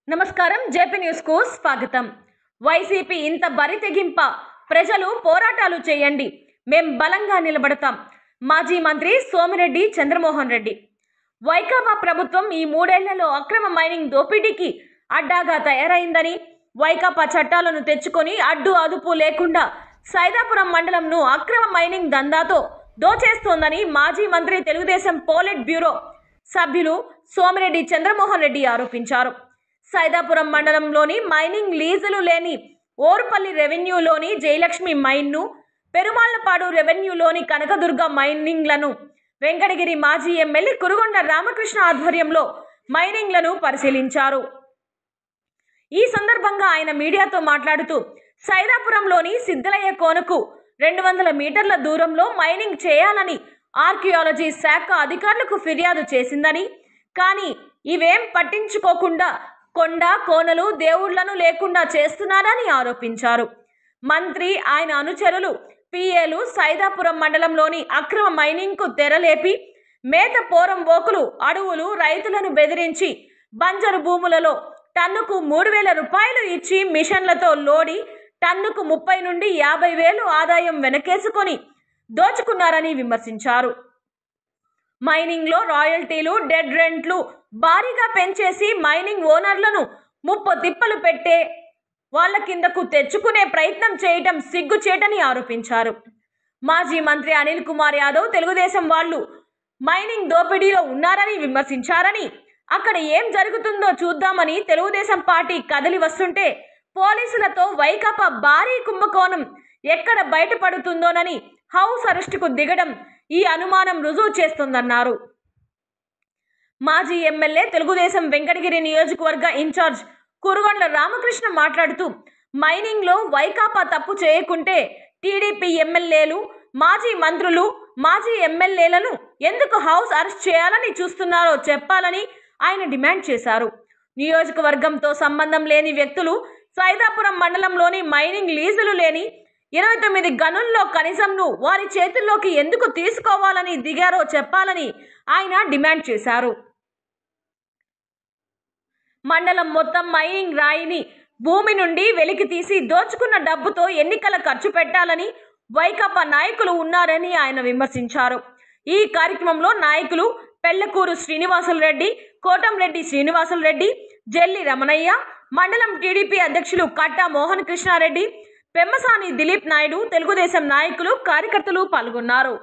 నమస్కారం JP news కు స్వాగతం వైసీపీ ఇంత బరి తెగింప ప్రజలు పోరాటాలు చేయండి మేం బలంగా నిలబడతాం మాజీ మంత్రి సోమిరెడ్డి చంద్రమోహన్ రెడ్డి వైకాపా ప్రభుత్వం ఈ మూడేళ్లలో అక్రమ మైనింగ్ దోపిడీకి అడ్డాగా తయారైందని వైకాపా చట్టాలను తెచ్చుకొని అడ్డు అదుపు లేకుండా సైదాపురం మండలంను అక్రమ మైనింగ్ దందాతో దోచేస్తోందని మాజీ మంత్రి తెలుగుదేశం పోలిట్ బ్యూరో సభ్యులు సోమిరెడ్డి చంద్రమోహన్ రెడ్డి ఆరోపించారు సైదాపురం మండలంలోని మైనింగ్ లీజులు లేని ఓరుపల్లి రెవెన్యూలోని జయలక్ష్మి మైన్ను పెరుమాళ్లపాడు రెవెన్యూలోని కనకదుర్గ మైనింగ్లను వెంకటగిరి మాజీ ఎమ్మెల్యే కురుగొండ రామకృష్ణ ఆధ్వర్యంలో మైనింగ్లను పరిశీలించారు ఈ సందర్భంగా ఆయన మీడియాతో మాట్లాడుతూ సైదాపురంలోని సిద్ధలయ్య కోనకు రెండు వందల మీటర్ల దూరంలో మైనింగ్ చేయాలని ఆర్కియాలజీ శాఖ అధికారులకు ఫిర్యాదు చేసిందని కానీ ఇవేం పట్టించుకోకుండా కొండ కోనలు దేవుళ్లను లేకుండా చేస్తున్నారని ఆరోపించారు మంత్రి ఆయన అనుచరులు పిఏలు సైదాపురం మండలంలోని అక్రమ మైనింగ్కు తెరలేపి మేత పోరం ఓకులు అడవులు రైతులను బెదిరించి బంజరు భూములలో టన్నుకు మూడు వేల రూపాయలు ఇచ్చి మిషన్లతో లోడి టన్నుకు ముప్పై నుండి యాభై వేలు ఆదాయం వెనకేసుకొని దోచుకున్నారని విమర్శించారు మైనింగ్లో రాయల్టీలు డెడ్ రెంట్లు భారీగా పెంచేసి మైనింగ్ ఓనర్లను ముప్పు తిప్పలు పెట్టే వాళ్ళ కిందకు తెచ్చుకునే ప్రయత్నం చేయటం సిగ్గుచేటని ఆరోపించారు మాజీ మంత్రి అనిల్ కుమార్ యాదవ్ తెలుగుదేశం వాళ్ళు మైనింగ్ దోపిడీలో ఉన్నారని విమర్శించారని అక్కడ ఏం జరుగుతుందో చూద్దామని తెలుగుదేశం పార్టీ కదిలి వస్తుంటే పోలీసులతో వైకాపా భారీ కుంభకోణం ఎక్కడ బయటపడుతుందోనని హౌస్ అరెస్టుకు దిగడం ఈ అనుమానం రుజువు చేస్తుందన్నారు మాజీ ఎమ్మెల్యే తెలుగుదేశం వెంకటగిరి నియోజకవర్గ ఇన్ఛార్జ్ కురుగొండ్ల రామకృష్ణ మాట్లాడుతూ మైనింగ్లో వైకాపా తప్పు చేయకుంటే టీడీపీ ఎమ్మెల్యేలు మాజీ మంత్రులు మాజీ ఎమ్మెల్యేలను ఎందుకు హౌస్ అరెస్ట్ చేయాలని చూస్తున్నారో చెప్పాలని ఆయన డిమాండ్ చేశారు నియోజకవర్గంతో సంబంధం లేని వ్యక్తులు సైదాపురం మండలంలోని మైనింగ్ లీజులు లేని ఇరవై తొమ్మిది గనుల్లో కనీసంను వారి చేతుల్లోకి ఎందుకు తీసుకోవాలని దిగారో చెప్పాలని ఆయన డిమాండ్ చేశారు మండలం మొత్తం మైనింగ్ రాయిని భూమి నుండి వెలికి తీసి దోచుకున్న డబ్బుతో ఎన్నికల ఖర్చు పెట్టాలని వైకాపా నాయకులు ఉన్నారని ఆయన విమర్శించారు ఈ కార్యక్రమంలో నాయకులు పెళ్లకూరు శ్రీనివాసులు రెడ్డి కోటంరెడ్డి శ్రీనివాసులు రెడ్డి జల్లి రమణయ్య మండలం టీడీపీ అధ్యక్షులు కట్టా మోహన్ కృష్ణారెడ్డి పెమ్మసాని దిలీప్ నాయుడు తెలుగుదేశం నాయకులు కార్యకర్తలు పాల్గొన్నారు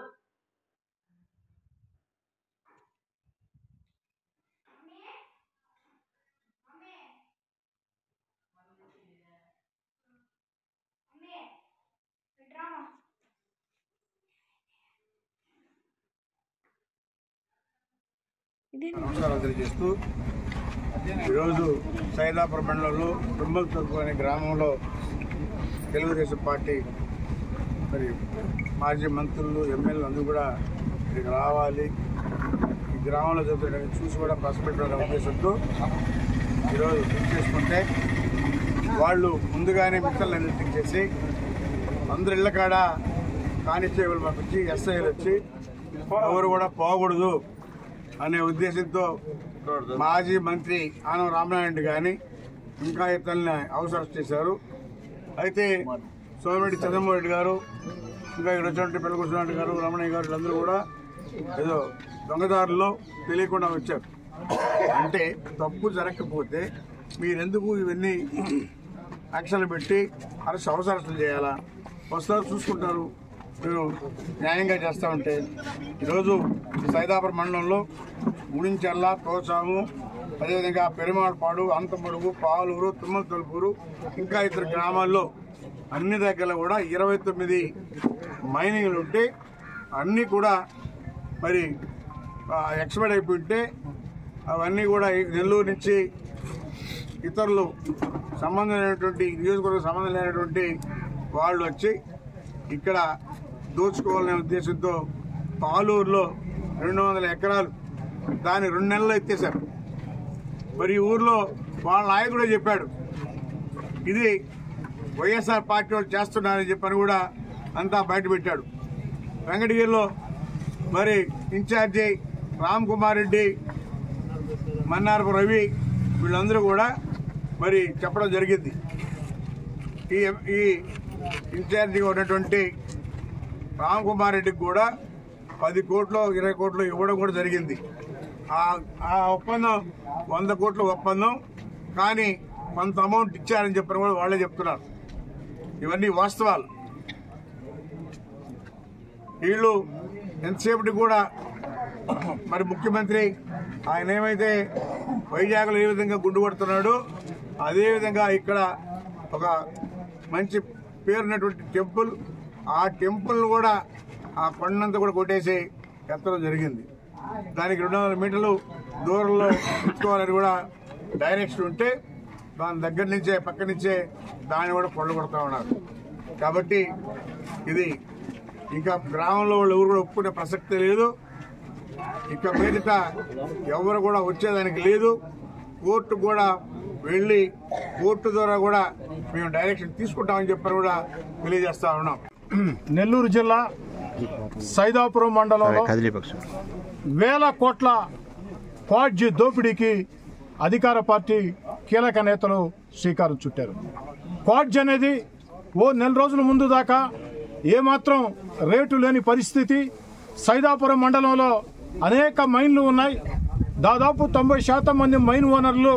నమస్కారాలు తెలియజేస్తూ ఈరోజు సైదాపురం మండలంలో తుమ్మల తొక్కు అనే గ్రామంలో తెలుగుదేశం పార్టీ మరి మాజీ మంత్రులు ఎమ్మెల్యేలు అందరూ కూడా ఇక్కడికి రావాలి ఈ గ్రామంలో జరుగుతున్న చూసి కూడా ప్రశ్న ఉద్దేశంతో ఈరోజు బుక్ చేసుకుంటే వాళ్ళు ముందుగానే మిత్తలు నిర్ణయం చేసి అందరి ఇళ్ళ కాడ కానిస్టేబుల్ పంపించి ఎస్ఐలు వచ్చి ఎవరు కూడా పోకూడదు అనే ఉద్దేశంతో మాజీ మంత్రి ఆనం రామనారాయణ కానీ ఇంకా ఇతరులని అవసరం చేశారు అయితే సోమిరెడ్డి చంద్రమోహన్ రెడ్డి గారు ఇంకా ఇక్కడ వచ్చినటువంటి పెళ్ళకృష్ణారెడ్డి గారు రమణయ్య గారు వీళ్ళందరూ కూడా ఏదో దొంగదారుల్లో తెలియకుండా వచ్చారు అంటే తప్పు జరగకపోతే మీరెందుకు ఇవన్నీ యాక్షన్లు పెట్టి అరెస్ట్ అవసరం చేయాలా వస్తారు చూసుకుంటారు మీరు న్యాయంగా చేస్తూ ఉంటే ఈరోజు సైదాపురం మండలంలో గుడించర్ల తోచాము అదేవిధంగా పెరుమాళపాడు అంతమడుగు పాలూరు తుమ్మల తలుపూరు ఇంకా ఇతర గ్రామాల్లో అన్ని దగ్గర కూడా ఇరవై తొమ్మిది మైనింగ్లు ఉంటే అన్నీ కూడా మరి ఎక్స్పైర్ అయిపోయి ఉంటే అవన్నీ కూడా ఈ నెల్లూరు నుంచి ఇతరులు సంబంధం లేనటువంటి నియోజకవర్గం సంబంధం లేనటువంటి వాళ్ళు వచ్చి ఇక్కడ దోచుకోవాలనే ఉద్దేశంతో పాలూరులో రెండు వందల ఎకరాలు దాన్ని రెండు నెలలు ఎత్తేశారు మరి ఈ ఊర్లో వాళ్ళ నాయకుడే చెప్పాడు ఇది వైఎస్ఆర్ పార్టీ వాళ్ళు చేస్తున్నారని చెప్పని కూడా అంతా బయటపెట్టాడు వెంకటగిరిలో మరి ఇన్ఛార్జి రామ్ కుమార్ రెడ్డి మన్నారపు రవి వీళ్ళందరూ కూడా మరి చెప్పడం జరిగింది ఈ ఈ ఇన్ఛార్జిగా ఉన్నటువంటి రామ్ కుమార్ రెడ్డికి కూడా పది కోట్లు ఇరవై కోట్లు ఇవ్వడం కూడా జరిగింది ఆ ఆ ఒప్పందం వంద కోట్ల ఒప్పందం కానీ కొంత అమౌంట్ ఇచ్చారని చెప్పని కూడా వాళ్ళే చెప్తున్నారు ఇవన్నీ వాస్తవాలు వీళ్ళు ఎంతసేపటి కూడా మరి ముఖ్యమంత్రి ఆయన ఏమైతే వైజాగ్లో ఏ విధంగా గుండు కొడుతున్నాడో అదే విధంగా ఇక్కడ ఒక మంచి పేరున్నటువంటి టెంపుల్ ఆ టెంపుల్ కూడా ఆ కొండంతా కూడా కొట్టేసి ఎత్తడం జరిగింది దానికి రెండు వందల మీటర్లు దూరంలో ఉంచుకోవాలని కూడా డైరెక్షన్ ఉంటే దాని దగ్గర నుంచే పక్క నుంచే దాన్ని కూడా కొల్ల కొడతా ఉన్నారు కాబట్టి ఇది ఇంకా గ్రామంలో వాళ్ళు ఎవరు కూడా ఒప్పుకునే ప్రసక్తి లేదు ఇక మీదట ఎవరు కూడా వచ్చేదానికి లేదు కోర్టు కూడా వెళ్ళి కోర్టు ద్వారా కూడా మేము డైరెక్షన్ తీసుకుంటామని చెప్పని కూడా తెలియజేస్తా ఉన్నాం నెల్లూరు జిల్లా సైదాపురం మండలంలో కదిలీపక్షం వేల కోట్ల క్వాడ్జీ దోపిడీకి అధికార పార్టీ కీలక నేతలు శ్రీకారం చుట్టారు క్వాడ్జ్ అనేది ఓ నెల రోజుల ముందు దాకా ఏమాత్రం రేటు లేని పరిస్థితి సైదాపురం మండలంలో అనేక మైన్లు ఉన్నాయి దాదాపు తొంభై శాతం మంది మైన్ ఓనర్లు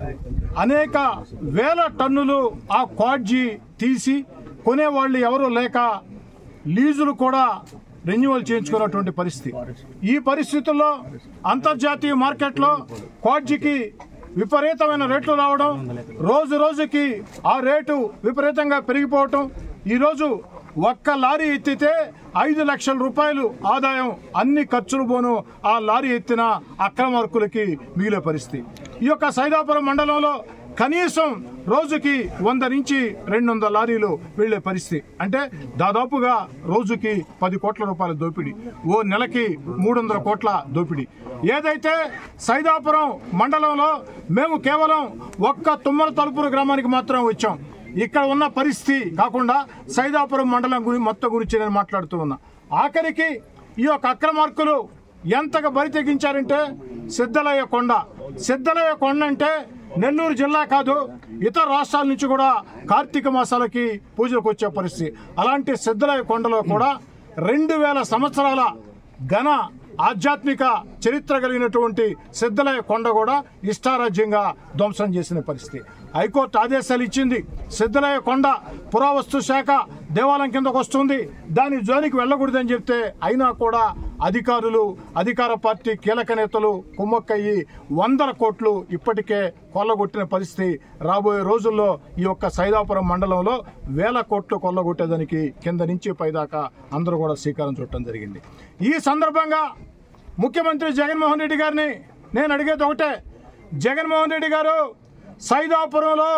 అనేక వేల టన్నులు ఆ క్వాడ్జీ తీసి కొనేవాళ్ళు ఎవరూ లేక లీజులు కూడా రెన్యువల్ చేయించుకున్నటువంటి పరిస్థితి ఈ పరిస్థితుల్లో అంతర్జాతీయ మార్కెట్లో క్వాడ్జీకి విపరీతమైన రేట్లు రావడం రోజు రోజుకి ఆ రేటు విపరీతంగా పెరిగిపోవటం ఈరోజు ఒక్క లారీ ఎత్తితే ఐదు లక్షల రూపాయలు ఆదాయం అన్ని ఖర్చులు పోను ఆ లారీ ఎత్తిన అక్రమార్కులకి మిగిలే పరిస్థితి ఈ యొక్క సైదాపురం మండలంలో కనీసం రోజుకి వంద నుంచి రెండు వందల లారీలు వెళ్లే పరిస్థితి అంటే దాదాపుగా రోజుకి పది కోట్ల రూపాయల దోపిడీ ఓ నెలకి మూడు వందల కోట్ల దోపిడీ ఏదైతే సైదాపురం మండలంలో మేము కేవలం ఒక్క తుమ్మల తలుపురు గ్రామానికి మాత్రం వచ్చాం ఇక్కడ ఉన్న పరిస్థితి కాకుండా సైదాపురం మండలం గురి మొత్తం గురించి నేను మాట్లాడుతూ ఉన్నా ఆఖరికి ఈ యొక్క అక్రమార్కులు ఎంతగా బరి తెగించారంటే సిద్ధలయ్య కొండ సిద్ధలయ్య కొండ అంటే నెల్లూరు జిల్లా కాదు ఇతర రాష్ట్రాల నుంచి కూడా కార్తీక మాసాలకి పూజలకు వచ్చే పరిస్థితి అలాంటి సిద్ధలయ్య కొండలో కూడా రెండు వేల సంవత్సరాల ఘన ఆధ్యాత్మిక చరిత్ర కలిగినటువంటి సిద్ధలయ్య కొండ కూడా ఇష్టారాజ్యంగా ధ్వంసం చేసిన పరిస్థితి హైకోర్టు ఆదేశాలు ఇచ్చింది సిద్ధలయ్య కొండ పురావస్తు శాఖ దేవాలయం కిందకు వస్తుంది దాని జోలికి వెళ్ళకూడదని చెప్తే అయినా కూడా అధికారులు అధికార పార్టీ కీలక నేతలు కుమ్మక్కయ్యి వందల కోట్లు ఇప్పటికే కొల్లగొట్టిన పరిస్థితి రాబోయే రోజుల్లో ఈ యొక్క సైదాపురం మండలంలో వేల కోట్లు కొల్లగొట్టేదానికి కింద నుంచి పైదాకా అందరూ కూడా శ్రీకారం చుట్టడం జరిగింది ఈ సందర్భంగా ముఖ్యమంత్రి జగన్మోహన్ రెడ్డి గారిని నేను అడిగేది ఒకటే జగన్మోహన్ రెడ్డి గారు సైదాపురంలో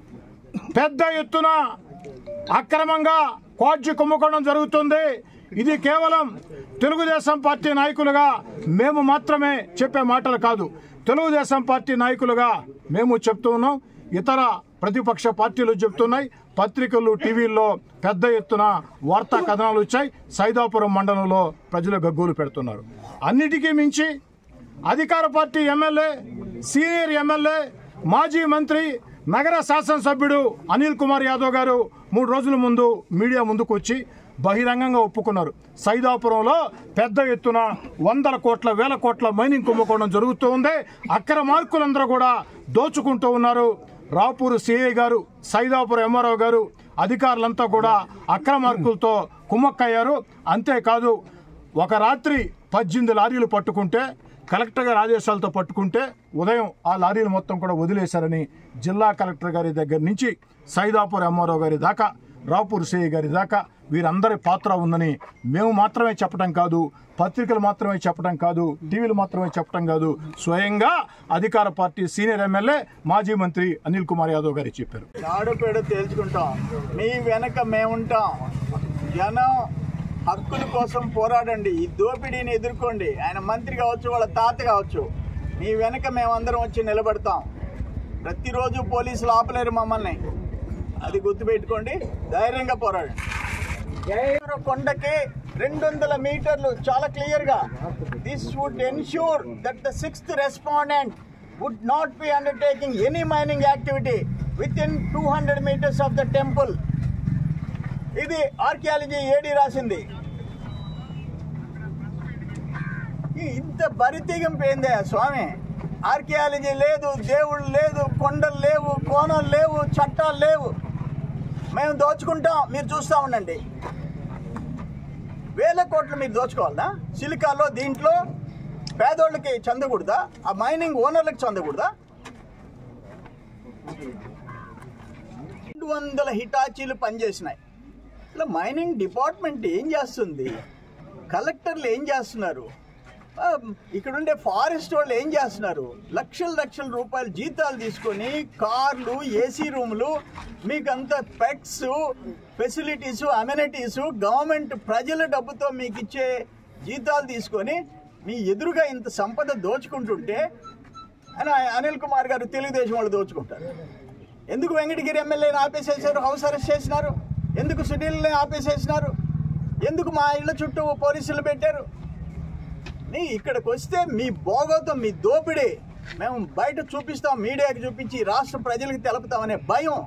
పెద్ద ఎత్తున అక్రమంగా క్వాడ్జి కుంభకోణం జరుగుతుంది ఇది కేవలం తెలుగుదేశం పార్టీ నాయకులుగా మేము మాత్రమే చెప్పే మాటలు కాదు తెలుగుదేశం పార్టీ నాయకులుగా మేము చెప్తూ ఉన్నాం ఇతర ప్రతిపక్ష పార్టీలు చెప్తున్నాయి పత్రికలు టీవీల్లో పెద్ద ఎత్తున వార్తా కథనాలు వచ్చాయి సైదాపురం మండలంలో ప్రజలు గగ్గోలు పెడుతున్నారు అన్నిటికీ మించి అధికార పార్టీ ఎమ్మెల్యే సీనియర్ ఎమ్మెల్యే మాజీ మంత్రి నగర శాసనసభ్యుడు అనిల్ కుమార్ యాదవ్ గారు మూడు రోజుల ముందు మీడియా ముందుకు వచ్చి బహిరంగంగా ఒప్పుకున్నారు సైదాపురంలో పెద్ద ఎత్తున వందల కోట్ల వేల కోట్ల మైనింగ్ కుంభకోణం జరుగుతూ ఉంది అక్ర మార్కులందరూ కూడా దోచుకుంటూ ఉన్నారు రాపూరు సిఐ గారు సైదాపురం ఎంఆర్ఓ గారు అధికారులంతా కూడా అక్రమార్కులతో కుమ్మక్కయ్యారు అంతేకాదు ఒక రాత్రి పద్దెనిమిది లారీలు పట్టుకుంటే కలెక్టర్ గారి ఆదేశాలతో పట్టుకుంటే ఉదయం ఆ లారీలు మొత్తం కూడా వదిలేశారని జిల్లా కలెక్టర్ గారి దగ్గర నుంచి సైదాపూర్ ఎంఆర్ఓ గారి దాకా రాపూర్ సిఐ గారి దాకా వీరందరి పాత్ర ఉందని మేము మాత్రమే చెప్పడం కాదు పత్రికలు మాత్రమే చెప్పడం కాదు టీవీలు మాత్రమే చెప్పడం కాదు స్వయంగా అధికార పార్టీ సీనియర్ ఎమ్మెల్యే మాజీ మంత్రి అనిల్ కుమార్ యాదవ్ గారు చెప్పారు నాడుపేడ తేల్చుకుంటాం మీ వెనక మేముంటాం జనం హక్కుల కోసం పోరాడండి ఈ దోపిడీని ఎదుర్కోండి ఆయన మంత్రి కావచ్చు వాళ్ళ తాత కావచ్చు మీ వెనక మేమందరం వచ్చి నిలబడతాం ప్రతిరోజు పోలీసులు ఆపలేరు మమ్మల్ని అది గుర్తుపెట్టుకోండి ధైర్యంగా పోరాడండి కొండకి రెండు వందల మీటర్లు చాలా క్లియర్ గా this would ensure that the sixth respondent would not be undertaking any mining activity within 200 meters of the temple. ఇది ఆర్కియాలజీ ఏడి రాసింది ఈ ఇంత బరితెగింపు ఏందే స్వామి ఆర్కియాలజీ లేదు దేవుళ్ళు లేదు కొండలు లేవు కోణాలు లేవు చట్టాలు లేవు మేము దోచుకుంటాం మీరు చూస్తూ ఉండండి వేల కోట్లు మీరు దోచుకోవాలనా సిలికాలో దీంట్లో పేదోళ్ళకి చెందకూడదా ఆ మైనింగ్ ఓనర్లకు చెందకూడదా రెండు వందల హిటాచీలు పనిచేసినాయి ఇలా మైనింగ్ డిపార్ట్మెంట్ ఏం చేస్తుంది కలెక్టర్లు ఏం చేస్తున్నారు ఆ, ఇక్కడుండే ఫారెస్ట్ వాళ్ళు ఏం చేస్తున్నారు లక్షల లక్షల రూపాయలు జీతాలు తీసుకొని కార్లు ఏసీ రూములు మీకు అంత పెట్స్ ఫెసిలిటీస్ అమ్యూనిటీస్ గవర్నమెంట్ ప్రజల డబ్బుతో మీకు ఇచ్చే జీతాలు తీసుకొని మీ ఎదురుగా ఇంత సంపద దోచుకుంటుంటే అని అనిల్ కుమార్ గారు తెలుగుదేశం వాళ్ళు దోచుకుంటారు ఎందుకు వెంకటగిరి ఎమ్మెల్యేని ఆపేసేసారు హౌస్ అరెస్ట్ చేసినారు ఎందుకు సునీల్ని ఆపేసేసినారు ఎందుకు మా ఇళ్ళ చుట్టూ పోలీసులు పెట్టారు నీ ఇక్కడికి వస్తే మీ భోగోతం మీ దోపిడీ మేము బయట చూపిస్తాం మీడియాకి చూపించి రాష్ట్ర ప్రజలకు తెలుపుతామనే భయం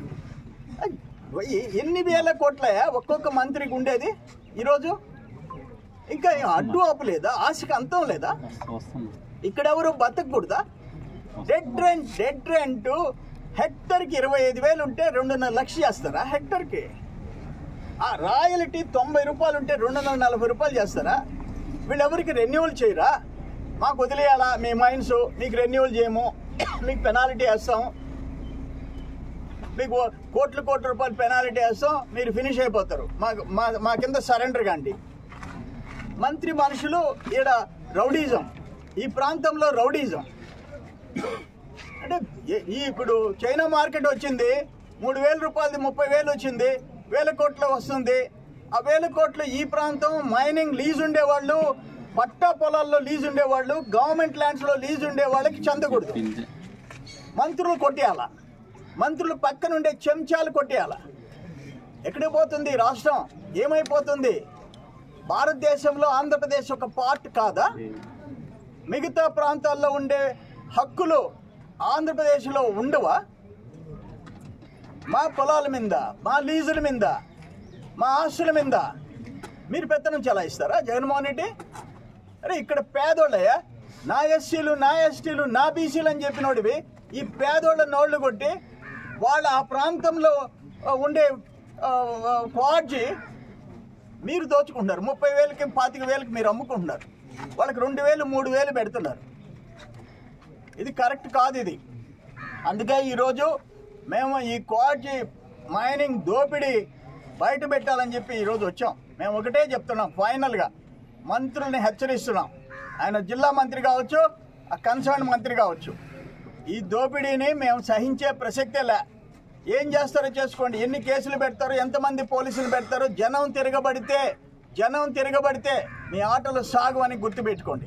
ఎ- ఎన్ని వేల కోట్లయా ఒక్కొక్క మంత్రికి ఉండేది ఈరోజు ఇంకా ఏం అడ్డు ఆపు లేదా ఆశకి అంతం లేదా ఇక్కడ ఎవరు బతకూడదా డెడ్ రెంట్ డెడ్ రెంట్ హెక్టర్కి ఇరవై ఐదు వేలు ఉంటే రెండున్నర లక్ష చేస్తారా హెక్టర్కి ఆ రాయల్టీ తొంభై రూపాయలు ఉంటే రెండు వందల నలభై రూపాయలు చేస్తారా వీళ్ళెవరికి రెన్యువల్ చేయరా మాకు వదిలేయాలా మీ మైన్స్ మీకు రెన్యువల్ చేయము మీకు పెనాల్టీ వేస్తాం మీకు కోట్ల కోట్ల రూపాయలు పెనాల్టీ వేస్తాం మీరు ఫినిష్ అయిపోతారు మా మా మా కింద సరెండర్ కాండి మంత్రి మనుషులు ఈడ రౌడీజం ఈ ప్రాంతంలో రౌడీజం అంటే ఏ- ఈ ఇప్పుడు చైనా మార్కెట్ వచ్చింది మూడు వేల రూపాయలది ముప్పై వేలు వచ్చింది వేల కోట్లు వస్తుంది ఆ వేల కోట్లు ఈ ప్రాంతం మైనింగ్ లీజ్ ఉండేవాళ్ళు పట్టా పొలాల్లో లీజ్ ఉండేవాళ్ళు గవర్నమెంట్ ల్యాండ్స్లో లీజ్ ఉండే వాళ్ళకి చెందకూడదు మంత్రులు కొట్టేయాల మంత్రులు పక్కన ఉండే చెంచాలు కొట్టేయాల ఎక్కడికి పోతుంది ఈ రాష్ట్రం ఏమైపోతుంది భారతదేశంలో ఆంధ్రప్రదేశ్ ఒక పార్ట్ కాదా మిగతా ప్రాంతాల్లో ఉండే హక్కులు ఆంధ్రప్రదేశ్లో ఉండవా మా పొలాల మీద మా లీజుల మీద మా ఆస్తుల మీద మీరు పెత్తనం చెలాయిస్తారా జగన్మోహన్ రెడ్డి అరే ఇక్కడ పేదోళ్ళయ్యా నా ఎస్సీలు నా ఎస్టీలు నా బీసీలు అని చెప్పినోడివి ఈ పేదోళ్ళ నోళ్లు కొట్టి వాళ్ళ ఆ ప్రాంతంలో ఆ, ఉండే క్వాడ్జి మీరు దోచుకుంటున్నారు ముప్పై వేలకి పాతిక వేలకి మీరు అమ్ముకుంటున్నారు వాళ్ళకి రెండు వేలు మూడు వేలు పెడుతున్నారు ఇది కరెక్ట్ కాదు ఇది అందుకే ఈరోజు మేము ఈ క్వాడ్జి మైనింగ్ దోపిడీ బయట పెట్టాలని చెప్పి ఈరోజు వచ్చాం మేము ఒకటే చెప్తున్నాం ఫైనల్గా మంత్రుల్ని హెచ్చరిస్తున్నాం ఆయన జిల్లా మంత్రి కావచ్చు ఆ కన్సర్న్ మంత్రి కావచ్చు ఈ దోపిడీని మేము సహించే ప్రసక్తే లే ఏం చేస్తారో చేసుకోండి ఎన్ని కేసులు పెడతారో ఎంతమంది పోలీసులు పెడతారో జనం తిరగబడితే జనం తిరగబడితే మీ ఆటలు సాగు అని గుర్తుపెట్టుకోండి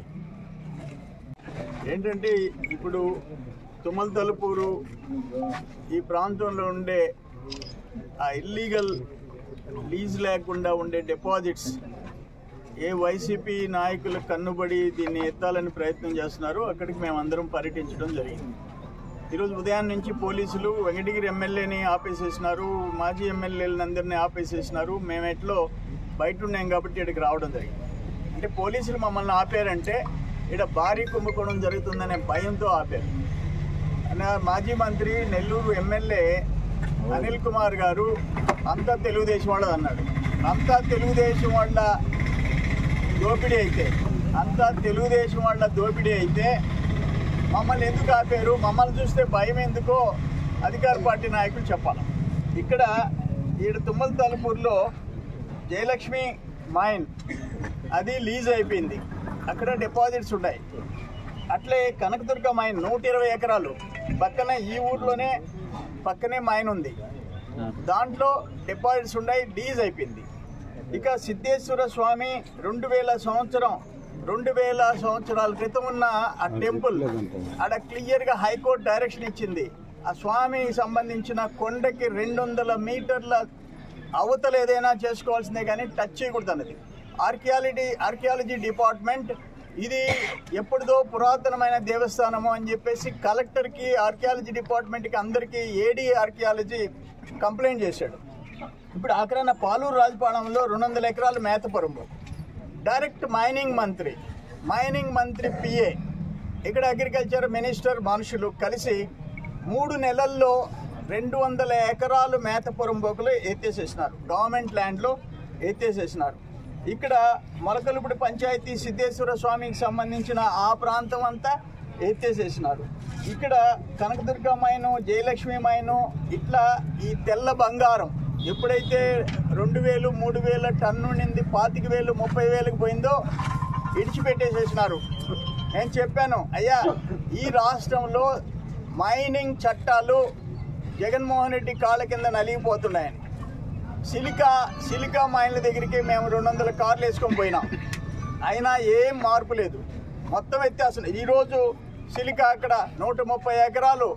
ఏంటంటే ఇప్పుడు తుమ్మల తలుపూరు ఈ ప్రాంతంలో ఉండే ఆ ఇల్లీగల్ లీజ్ లేకుండా ఉండే డిపాజిట్స్ ఏ వైసీపీ నాయకులు కన్నుబడి దీన్ని ఎత్తాలని ప్రయత్నం చేస్తున్నారో అక్కడికి మేమందరం పర్యటించడం జరిగింది ఈరోజు ఉదయం నుంచి పోలీసులు వెంకటగిరి ఎమ్మెల్యేని ఆపేసేసినారు మాజీ ఎమ్మెల్యేలను అందరినీ ఆపేసేసినారు మేము ఎట్లో బయట ఉన్నాం కాబట్టి ఇక్కడికి రావడం జరిగింది అంటే పోలీసులు మమ్మల్ని ఆపారంటే ఇక్కడ భారీ కుంభకోణం జరుగుతుందనే భయంతో ఆపారు అన్న మాజీ మంత్రి నెల్లూరు ఎమ్మెల్యే అనిల్ కుమార్ గారు అంతా తెలుగుదేశం వాళ్ళది అన్నాడు అంతా తెలుగుదేశం వాళ్ళ దోపిడీ అయితే అంతా తెలుగుదేశం వాళ్ళ దోపిడీ అయితే మమ్మల్ని ఎందుకు ఆపారు మమ్మల్ని చూస్తే భయం ఎందుకో అధికార పార్టీ నాయకులు చెప్పాలి ఇక్కడ ఈడ తుమ్మల తలుపూర్లో జయలక్ష్మి మైన్ అది లీజ్ అయిపోయింది అక్కడ డిపాజిట్స్ ఉన్నాయి అట్లే కనకదుర్గ మైన్ నూట ఇరవై ఎకరాలు పక్కన ఈ ఊర్లోనే పక్కనే మైన్ ఉంది దాంట్లో డిపాజిట్స్ ఉన్నాయి లీజ్ అయిపోయింది ఇక సిద్ధేశ్వర స్వామి రెండు వేల సంవత్సరం రెండు వేల సంవత్సరాల క్రితం ఉన్న ఆ టెంపుల్ ఆడ క్లియర్గా హైకోర్టు డైరెక్షన్ ఇచ్చింది ఆ స్వామికి సంబంధించిన కొండకి రెండు వందల మీటర్ల అవతల ఏదైనా చేసుకోవాల్సిందే కానీ టచ్ చేయకూడదు అన్నది ఆర్కియాలజీ ఆర్కియాలజీ డిపార్ట్మెంట్ ఇది ఎప్పుడుదో పురాతనమైన దేవస్థానము అని చెప్పేసి కలెక్టర్కి ఆర్కియాలజీ డిపార్ట్మెంట్కి అందరికీ ఏడీ ఆర్కియాలజీ కంప్లైంట్ చేశాడు ఇప్పుడు ఆఖరాన పాలూరు రాజపాలెంలో రెండు వందల ఎకరాలు మేతపురము డైరెక్ట్ మైనింగ్ మంత్రి మైనింగ్ మంత్రి పిఏ ఇక్కడ అగ్రికల్చర్ మినిస్టర్ మనుషులు కలిసి మూడు నెలల్లో రెండు వందల ఎకరాలు మేతపురం బొక్కలు ఎత్తేసేసినారు గవర్నమెంట్ ల్యాండ్లో ఎత్తేసేసినారు ఇక్కడ మొలకలుపుడి పంచాయతీ సిద్ధేశ్వర స్వామికి సంబంధించిన ఆ ప్రాంతం అంతా ఎత్తేసేసినారు ఇక్కడ కనకదుర్గ మైను జయలక్ష్మి మైను ఇట్లా ఈ తెల్ల బంగారం ఎప్పుడైతే రెండు వేలు మూడు వేల టన్ను నింది పాతిక వేలు ముప్పై వేలకు పోయిందో ఇడిచిపెట్టేసేసినారు నేను చెప్పాను అయ్యా ఈ రాష్ట్రంలో మైనింగ్ చట్టాలు జగన్మోహన్ రెడ్డి కాళ్ళ కింద నలిగిపోతున్నాయని సిలికా సిలికా మైన్ల దగ్గరికి మేము రెండు వందల కార్లు వేసుకొని పోయినాం అయినా ఏం మార్పు లేదు మొత్తం వ్యత్యాసం ఈరోజు సిలికా అక్కడ నూట ముప్పై ఎకరాలు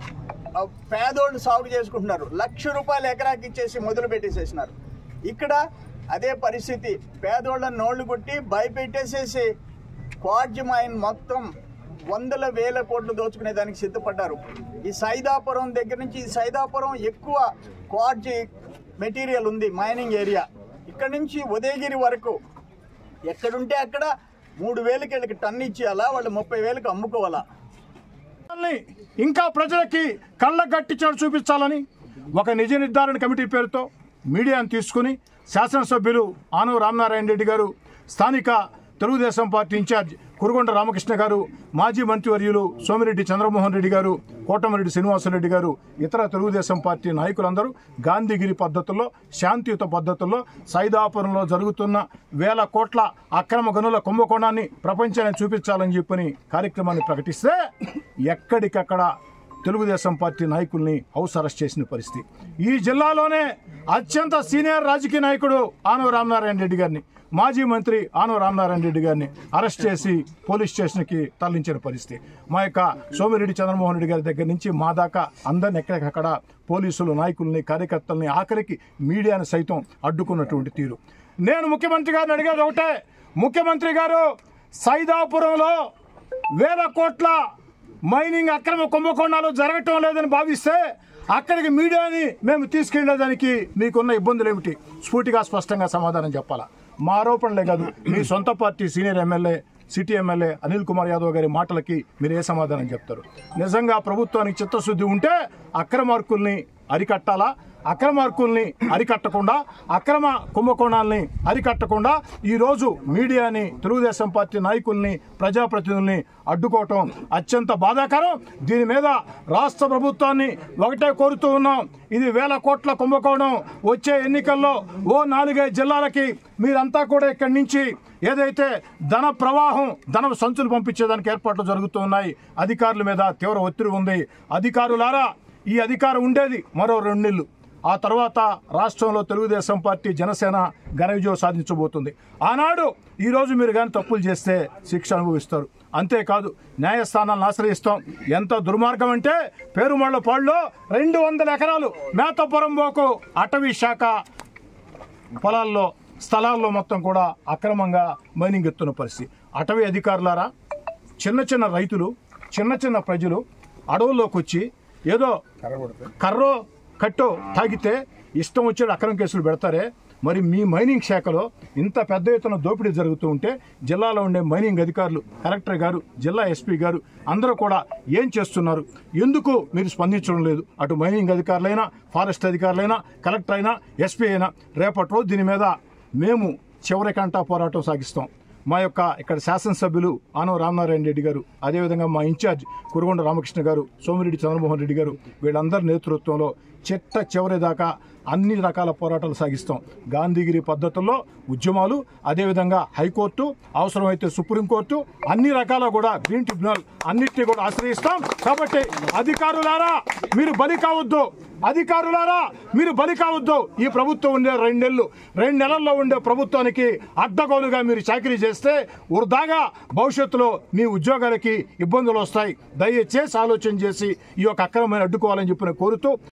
ఆ, పేదోళ్ళు సాగు చేసుకుంటున్నారు లక్ష రూపాయలు ఎకరాకి ఇచ్చేసి మొదలు పెట్టేసేసినారు ఇక్కడ అదే పరిస్థితి పేదోళ్ళ నోళ్లు కొట్టి భయపెట్టేసేసి క్వాడ్జ్ మైన్ మొత్తం వందల వేల కోట్లు దోచుకునే దానికి సిద్ధపడ్డారు ఈ సైదాపురం దగ్గర నుంచి ఈ సైదాపురం ఎక్కువ క్వాడ్జ్ మెటీరియల్ ఉంది మైనింగ్ ఏరియా ఇక్కడ నుంచి ఉదయగిరి వరకు ఎక్కడుంటే అక్కడ మూడు వేలకి వీళ్ళకి టన్ను ఇచ్చేయాలా వాళ్ళు ముప్పై వేలకు అమ్ముకోవాలా ప్రజల్ని ఇంకా ప్రజలకి కళ్ళ గట్టించాడు చూపించాలని ఒక నిజ నిర్ధారణ కమిటీ పేరుతో మీడియాను తీసుకుని శాసనసభ్యులు ఆనవ రామనారాయణ రెడ్డి గారు స్థానిక తెలుగుదేశం పార్టీ ఇన్ఛార్జ్ కురుగొండ రామకృష్ణ గారు మాజీ మంత్రివర్యులు సోమిరెడ్డి చంద్రమోహన్ రెడ్డి గారు కోటమిరెడ్డి శ్రీనివాసరెడ్డి గారు ఇతర తెలుగుదేశం పార్టీ నాయకులందరూ గాంధీగిరి పద్ధతుల్లో శాంతియుత పద్ధతుల్లో సైదాపురంలో జరుగుతున్న వేల కోట్ల అక్రమ గనుల కుంభకోణాన్ని ప్రపంచాన్ని చూపించాలని చెప్పని కార్యక్రమాన్ని ప్రకటిస్తే ఎక్కడికక్కడ తెలుగుదేశం పార్టీ నాయకుల్ని హౌస్ అరెస్ట్ చేసిన పరిస్థితి ఈ జిల్లాలోనే అత్యంత సీనియర్ రాజకీయ నాయకుడు ఆనవ రామనారాయణ రెడ్డి గారిని మాజీ మంత్రి ఆనవ రామనారాయణ రెడ్డి గారిని అరెస్ట్ చేసి పోలీస్ స్టేషన్కి తరలించిన పరిస్థితి మా యొక్క సోమిరెడ్డి చంద్రమోహన్ రెడ్డి గారి దగ్గర నుంచి మా దాకా అందరిని ఎక్కడికక్కడ పోలీసులు నాయకుల్ని కార్యకర్తల్ని ఆఖరికి మీడియాను సైతం అడ్డుకున్నటువంటి తీరు నేను ముఖ్యమంత్రి గారిని అడిగేది ఒకటే ముఖ్యమంత్రి గారు సైదాపురంలో వేల కోట్ల మైనింగ్ అక్రమ కుంభకోణాలు జరగటం లేదని భావిస్తే అక్కడికి మీడియాని మేము తీసుకెళ్లేదానికి మీకున్న ఇబ్బందులు ఏమిటి స్ఫూర్తిగా స్పష్టంగా సమాధానం చెప్పాలా మా ఆరోపణలే కాదు మీ సొంత party senior MLA city MLA Anil Kumar Yadav గారి మాటలకి మీరు ఏ సమాధానం చెప్తారు నిజంగా ప్రభుత్వానికి చిత్తశుద్ధి ఉంటే అక్రమార్కుల్ని అరికట్టాలా అక్రమార్కుల్ని అరికట్టకుండా అక్రమ కుంభకోణాల్ని అరికట్టకుండా ఈరోజు మీడియాని తెలుగుదేశం పార్టీ నాయకుల్ని ప్రజాప్రతినిధుల్ని అడ్డుకోవటం అత్యంత బాధాకరం దీని మీద రాష్ట్ర ప్రభుత్వాన్ని ఒకటే కోరుతూ ఉన్నాం ఇది వేల కోట్ల కుంభకోణం వచ్చే ఎన్నికల్లో ఓ నాలుగైదు జిల్లాలకి మీరంతా కూడా ఇక్కడి నుంచి ఏదైతే ధన ప్రవాహం ధన సంచులు పంపించేదానికి ఏర్పాట్లు జరుగుతూ ఉన్నాయి అధికారుల మీద తీవ్ర ఒత్తిడి ఉంది అధికారులారా ఈ అధికారం ఉండేది మరో రెండు నెలలు ఆ తర్వాత రాష్ట్రంలో తెలుగుదేశం పార్టీ జనసేన ఘన విజయం సాధించబోతుంది ఆనాడు ఈరోజు మీరు కానీ తప్పులు చేస్తే శిక్ష అనుభవిస్తారు అంతేకాదు న్యాయస్థానాలను ఆశ్రయిస్తాం ఎంత దుర్మార్గం అంటే పేరుమళ్ళ పాడులో రెండు వందల ఎకరాలు మేతపురం పోకు అటవీ శాఖ పొలాల్లో స్థలాల్లో మొత్తం కూడా అక్రమంగా మైనింగ్ ఎత్తున్న పరిస్థితి అటవీ అధికారులారా చిన్న చిన్న రైతులు చిన్న చిన్న ప్రజలు అడవుల్లోకి వచ్చి ఏదో కర్రో కట్టో తాగితే ఇష్టం వచ్చేది అక్రమ కేసులు పెడతారే మరి మీ మైనింగ్ శాఖలో ఇంత పెద్ద ఎత్తున దోపిడీ జరుగుతూ ఉంటే జిల్లాలో ఉండే మైనింగ్ అధికారులు కలెక్టర్ గారు జిల్లా ఎస్పీ గారు అందరూ కూడా ఏం చేస్తున్నారు ఎందుకు మీరు స్పందించడం లేదు అటు మైనింగ్ అధికారులైనా ఫారెస్ట్ అధికారులైనా కలెక్టర్ అయినా ఎస్పీ అయినా రేపటి రోజు దీని మీద మేము చివరికంటా పోరాటం సాగిస్తాం మా యొక్క ఇక్కడ శాసనసభ్యులు ఆనవ రామనారాయణ రెడ్డి గారు అదేవిధంగా మా ఇన్ఛార్జ్ కురగొండ రామకృష్ణ గారు సోమిరెడ్డి చంద్రమోహన్ రెడ్డి గారు వీళ్ళందరి నేతృత్వంలో చిట్ట చివరి దాకా అన్ని రకాల పోరాటాలు సాగిస్తాం గాంధీగిరి పద్ధతుల్లో ఉద్యమాలు అదేవిధంగా హైకోర్టు అవసరమైతే సుప్రీంకోర్టు అన్ని రకాల కూడా గ్రీన్ ట్రిబ్యునల్ అన్నిటినీ కూడా ఆశ్రయిస్తాం కాబట్టి అధికారులారా మీరు బలి కావద్దు అధికారులారా మీరు బలి కావద్దు ఈ ప్రభుత్వం ఉండే రెండు నెలలు రెండు నెలల్లో ఉండే ప్రభుత్వానికి అడ్డగోలుగా మీరు చాకరీ చేస్తే వృధాగా భవిష్యత్తులో మీ ఉద్యోగాలకి ఇబ్బందులు వస్తాయి దయచేసి ఆలోచన చేసి ఈ యొక్క అక్రమమైన అడ్డుకోవాలని చెప్పిన కోరుతూ